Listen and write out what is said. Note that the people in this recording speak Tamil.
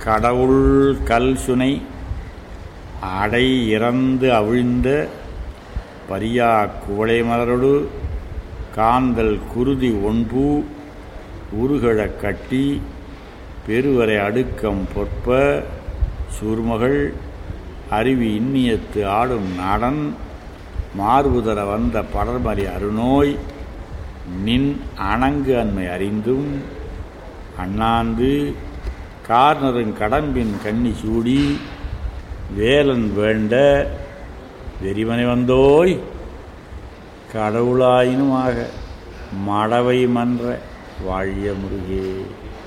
கடவுள் கல் சுனை அடை இறந்து அவிழ்ந்த பரியா குவளை மலரொடு காந்தல் குருதி ஒன்பூ உருகழக் கட்டி பெருவரை அடுக்கம் பொற்ப சூர்மகள் அருவி இன்னியத்து ஆடும் நாடன் மார்புதர வந்த படர்மறி அருநோய் நின் அணங்கு அண்மை அறிந்தும் அண்ணாந்து கார்னருங் கடம்பின் கண்ணி சூடி வேலன் வேண்ட வெறிமனை வந்தோய் கடவுளாயினுமாக மடவை மன்ற வாழிய முருகே